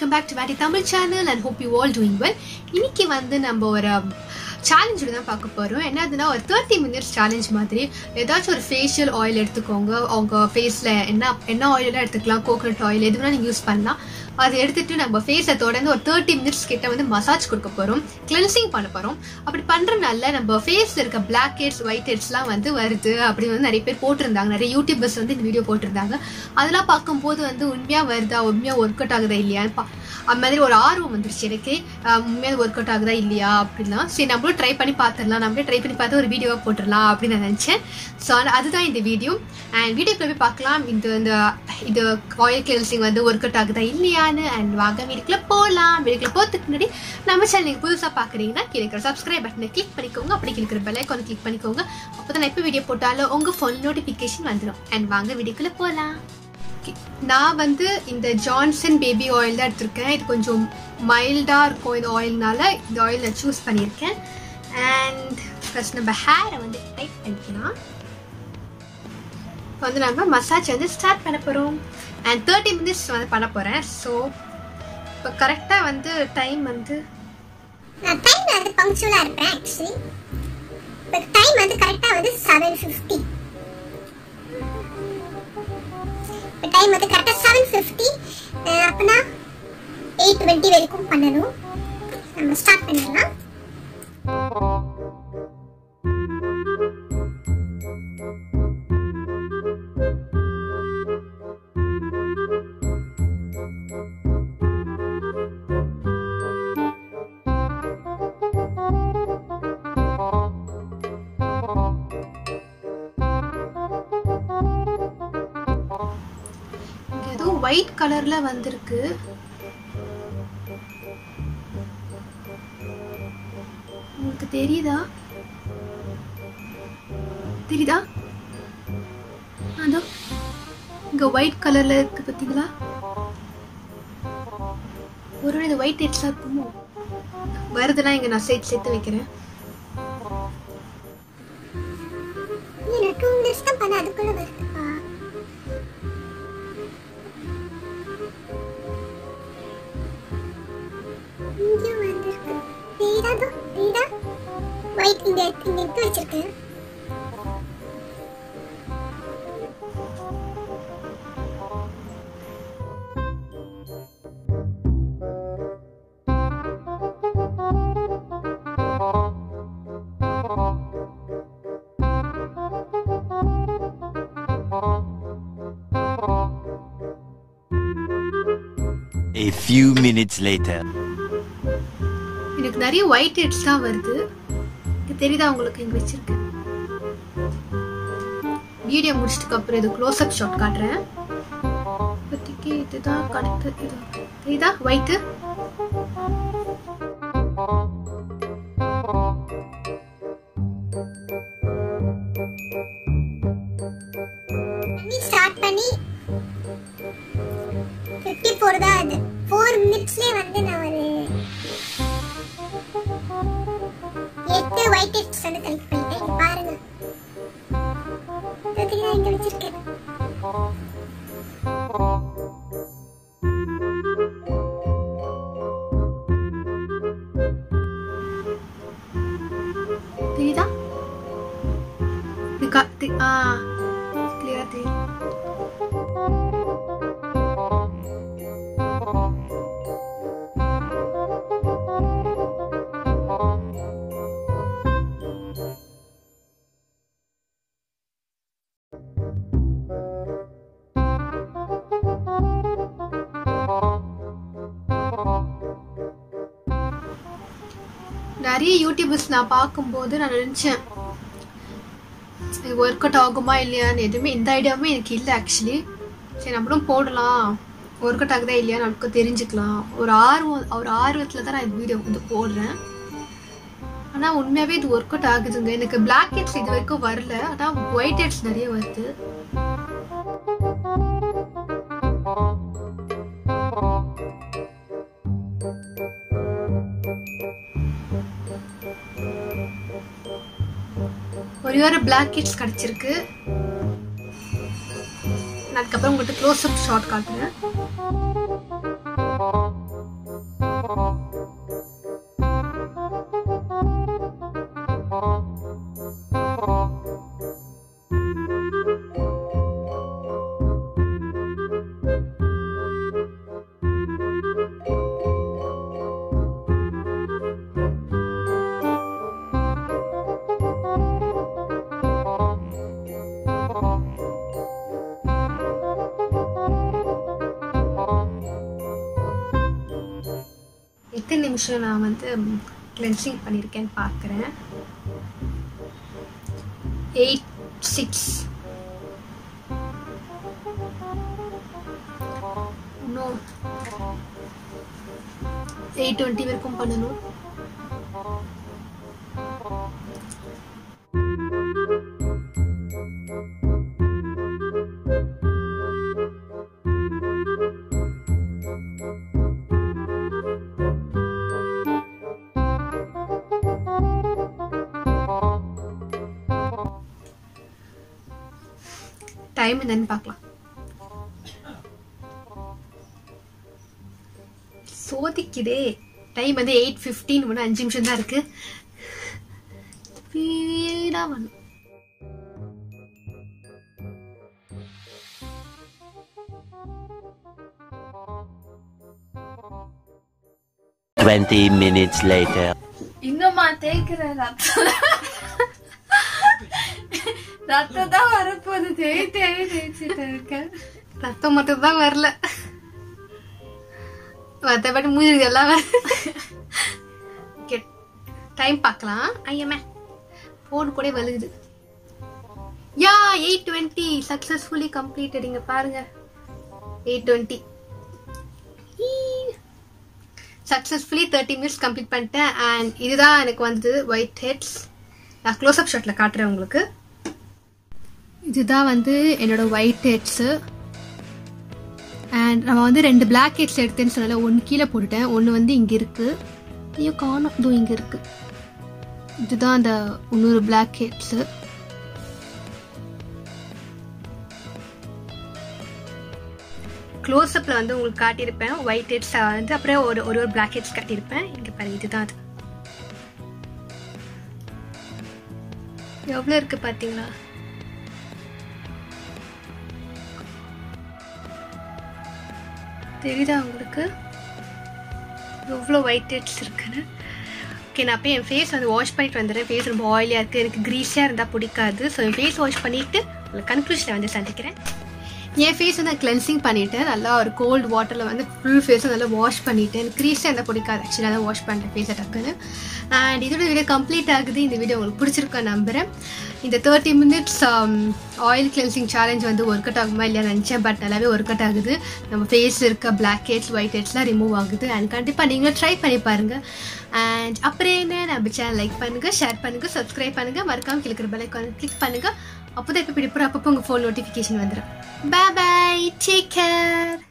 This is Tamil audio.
Welcome back to Vetti Tamil channel and hope you all doing well இன்னைக்கு வந்து நம்ம ஒரு சேலஞ்சோட தான் பார்க்க போகிறோம் என்னதுன்னா ஒரு தேர்ட்டி மினிட்ஸ் சேலஞ்ச் மாதிரி ஏதாச்சும் ஒரு ஃபேஷியல் ஆயில் எடுத்துக்கோங்க அவங்க ஃபேஸில் என்ன என்ன ஆயிலெலாம் எடுத்துக்கலாம் கோகோனட் ஆயில் எது வேணால் நீங்கள் யூஸ் பண்ணலாம் அதை எடுத்துட்டு நம்ம ஃபேஸை தொடர்ந்து ஒரு தேர்ட்டி மினிட்ஸ் கிட்ட வந்து மசாஜ் கொடுக்க போகிறோம் கிளென்சிங் பண்ண போகிறோம் அப்படி பண்ணுறனால நம்ம ஃபேஸில் இருக்க பிளாக் ஹெட்ஸ் ஒயிட் ஹெட்ஸ்லாம் வந்து வருது அப்படி வந்து நிறைய பேர் போட்டிருந்தாங்க நிறைய யூடியூபர்ஸ் வந்து இந்த வீடியோ போட்டிருந்தாங்க அதெல்லாம் பார்க்கும்போது வந்து உண்மையாக வருதா உண்மையாக ஒர்க் அவுட் ஆகுதா இல்லையான்னு பா அது மாதிரி ஒரு ஆர்வம் வந்துருச்சு எனக்கு ஆஹ் உண்மையாக ஒர்க் அவுட் ஆகுதா இல்லையா அப்படிலாம் சரி நம்மளும் ட்ரை பண்ணி பார்த்துடலாம் நம்மளே ட்ரை பண்ணி பார்த்து ஒரு வீடியோவாக போட்டுடலாம் அப்படின்னு நான் நினச்சேன் ஸோ அதுதான் இந்த வீடியோ அண்ட் வீடியோக்குள்ள போய் பார்க்கலாம் இந்த இந்த இது ஆயில் கிளென்சிங் வந்து ஒர்க் அவுட் ஆகுதா இல்லையான்னு அண்ட் வாங்க வீடியோக்குள்ள போகலாம் வீடியோக்குள்ள போகிறதுக்கு முன்னாடி நம்ம சேனல் நீங்கள் புதுசாக பார்க்குறீங்கன்னா கீழே இருக்கிற சப்ஸ்கிரைப் பட்டனை கிளிக் பண்ணிக்கோங்க அப்படி கீழே இருக்கிற பெல் ஐக்கானை கிளிக் பண்ணிக்கோங்க அப்போ தான் எப்போ வீடியோ போட்டாலும் உங்கள் ஃபோன் நோட்டிஃபிகேஷன் வந்துடும் அண்ட் வாங்க வீடியோக்குள்ள போகலாம் நான் வந்து இந்த ஜான்சன் பேபி ஆயில் தான் எடுத்திருக்கேன் இது கொஞ்சம் மைல்டாக இருக்கும் இந்த ஆயில்னால இந்த ஆயில் நான் சூஸ் பண்ணியிருக்கேன் அண்ட் ஃபஸ்ட் நம்ம ஹேரை வந்து டைப் பண்ணிக்கலாம் இப்போ வந்து நம்ம மசாஜ் வந்து ஸ்டார்ட் பண்ண போகிறோம் அண்ட் தேர்ட்டி மினிட்ஸ் வந்து பண்ண போகிறேன் ஸோ இப்போ கரெக்டாக வந்து டைம் வந்து நான் டைம் வந்து பங்க்சுவலாக இருப்பேன் ஆக்சுவலி இப்போ டைம் வந்து கரெக்டாக வந்து செவன் ஃபிஃப்டி இப்போ டைம் வந்து கரெக்டாக செவன் ஃபிஃப்டி அப்படின்னா எயிட் டுவெண்ட்டி வரைக்கும் பண்ணணும் நம்ம ஸ்டார்ட் பண்ணிடலாம் இங்க ஏதோ ஒயிட் கலரில் வந்திருக்கு உங்களுக்கு தெரியுதா தெரியுதா அதோ இங்க ஒயிட் கலர்ல இருக்கு பாத்தீங்களா ஒரு இது ஒயிட் ஹெட்ஸா இருக்குமோ வருதுன்னா இங்க நான் சேர்த்து சேர்த்து வைக்கிறேன் நான் டூ மினிட்ஸ் தான் பண்ண அதுக்குள்ளே வருதுப்பா இங்கேயும் வந்திருக்கு தெரியுதா அதோ? தெரியுதா ஒயிட் இங்க இங்க எடுத்து வச்சிருக்கேன் A few minutes later. எனக்கு நிறைய ஒயிட் ஹெட்ஸ் தான் வருது இது தெரியுதா உங்களுக்கு இங்க வச்சிருக்கேன் வீடியோ முடிச்சதுக்கு அப்புறம் இது க்ளோஸ் அப் ஷாட் காட்டுறேன் இப்போதைக்கு இதுதான் கரெக்ட் இது தெரியுதா ஒயிட்டு பண்ணி ஸ்டார்ட் பண்ணி ஃபிஃப்டி ஃபோர் தான் அது ஃபோர் மினிட்ஸ்லேயே வந்து நான் ஒரு எட்டு ஒயிட் ஹெட்ஸ் வந்து கலெக்ட் பண்ணிட்டேன் இங்க பாருங்க இதுக்கு நான் இங்க வச்சிருக்கேன் தெரியுதா இது கா- தெ- ஆ கிளியரா தெரியும் நிறைய யூடியூபர்ஸ் நான் பார்க்கும்போது நான் நினச்சேன் இது ஒர்க் அவுட் ஆகுமா இல்லையான்னு எதுவுமே எந்த ஐடியாவுமே எனக்கு இல்லை ஆக்சுவலி சரி நம்மளும் போடலாம் ஒர்க் அவுட் ஆகுதா இல்லையா நமக்கு தெரிஞ்சுக்கலாம் ஒரு ஆர்வம் ஒரு ஆர்வத்தில் தான் நான் இந்த வீடியோ வந்து போடுறேன் ஆனால் உண்மையாகவே இது ஒர்க் அவுட் ஆகுதுங்க எனக்கு பிளாக் ஹெட்ஸ் இது வரைக்கும் வரல ஆனால் ஒயிட் ஹெட்ஸ் நிறைய வருது ஒரே ஒரு பிளாக் ஹெட்ஸ் கிடச்சிருக்கு நான் அதுக்கப்புறம் உங்கள்கிட்ட க்ளோஸ் அப் ஷாட் காட்டுறேன் நிமிஷம் நான் வந்து கிளென்சிங் பண்ணியிருக்கேன்னு பார்க்குறேன் எயிட் சிக்ஸ் இன்னும் எயிட் டுவெண்ட்டி வரைக்கும் பண்ணணும் டைம் என்னன்னு பார்க்கலாம் சோதிக்குதே டைம் வந்து எயிட் ஃபிஃப்டீன் ஒன்று அஞ்சு நிமிஷம் தான் இருக்கு ஸ்பீடாக வரணும் Twenty minutes later. இன்னுமா தேய்க்கிற ரத்தம் ரத்தம் தான் வரப்போகுது தேய் தேய் தேய்ச்சிட்டு இருக்கேன் ரத்தம் மட்டும் தான் வரல மற்றபடி மூஞ்சி எல்லாம் ஓகே டைம் பார்க்கலாம் ஐயமே ஃபோன் கூட வலுகுது யா எயிட் டுவெண்ட்டி சக்ஸஸ்ஃபுல்லி கம்ப்ளீட்டட் இங்கே பாருங்க eight twenty successfully thirty minutes complete பண்ணிட்டேன் அண்ட் இதுதான் எனக்கு வந்தது ஒயிட் ஹெட்ஸ் நான் க்ளோஸ்அப் ஷாட்டில் காட்டுறேன் உங்களுக்கு இதுதான் வந்து என்னோட ஒயிட் ஹெட்ஸு அண்ட் நம்ம வந்து ரெண்டு பிளாக் ஹெட்ஸ் எடுத்தேன்னு சொன்னால ஒன்று கீழே போட்டுட்டேன் ஒன்று வந்து இங்கே இருக்குது ஐயோ காணும் இதோ இங்கே இருக்குது இதுதான் அந்த இன்னொரு பிளாக் ஹெட்ஸு க்ளோஸ்அப்பில் வந்து உங்களுக்கு காட்டியிருப்பேன் ஒயிட் ஹெட்ஸ் வந்து அப்புறம் ஒரு ஒரு ஒரு பிளாக் ஹெட்ஸ் காட்டியிருப்பேன் இங்கே பாருங்க இதுதான் அது எவ்வளோ இருக்குது பார்த்தீங்களா தெரியுதா உங்களுக்கு எவ்வளோ ஒயிட் ஹெட்ஸ் இருக்குன்னு ஓகே நான் போய் என் ஃபேஸ் வந்து வாஷ் பண்ணிட்டு வந்துடுறேன் ஃபேஸ் ரொம்ப ஆயிலியாக இருக்குது எனக்கு க்ரீஸியாக இருந்தால் பிடிக்காது ஸோ என் ஃபேஸ் வாஷ் பண்ணிவிட்டு உங்களுக்கு கன்க்ளூஷனில் வந்து சந்திக்கிறேன் என் ஃபேஸ் வந்து நான் கிளென்சிங் பண்ணிவிட்டேன் நல்லா ஒரு கோல்டு வாட்டரில் வந்து ஃபுல் ஃபேஸை நல்லா வாஷ் பண்ணிவிட்டேன் எனக்கு க்ரீஸாக இருந்தால் பிடிக்காது ஆக்சுவலாக தான் வாஷ் பண்ணுறேன் ஃபேஸை டக்குன்னு அண்ட் இதோட வீடியோ கம்ப்ளீட் ஆகுது இந்த வீடியோ உங்களுக்கு பிடிச்சிருக்கேன் நம்புகிறேன் இந்த thirty minutes oil cleansing challenge வந்து ஒர்க் அவுட் ஆகுமா இல்லையா நினச்சேன் பட் நல்லாவே ஒர்க் அவுட் ஆகுது நம்ம ஃபேஸ் இருக்க பிளாக் ஹெட்ஸ் ஒயிட் ஹெட்ஸ்லாம் ரிமூவ் ஆகுது அண்ட் கண்டிப்பாக நீங்களும் ட்ரை பண்ணி பாருங்கள் அண்ட் அப்புறம் என்ன நம்ம சேனல் லைக் பண்ணுங்கள் ஷேர் பண்ணுங்கள் சப்ஸ்கிரைப் பண்ணுங்கள் மறக்காம கிளிக்கிற பெல் ஐக்கான் கிளிக் பண்ணுங்கள் அப்போ தான் இப்போ பிடிப்புற அப்பப்போ உங்கள் ஃபோன் நோட்டிஃபிகேஷன் வந்துடும் பாய் பாய் டேக் கேர்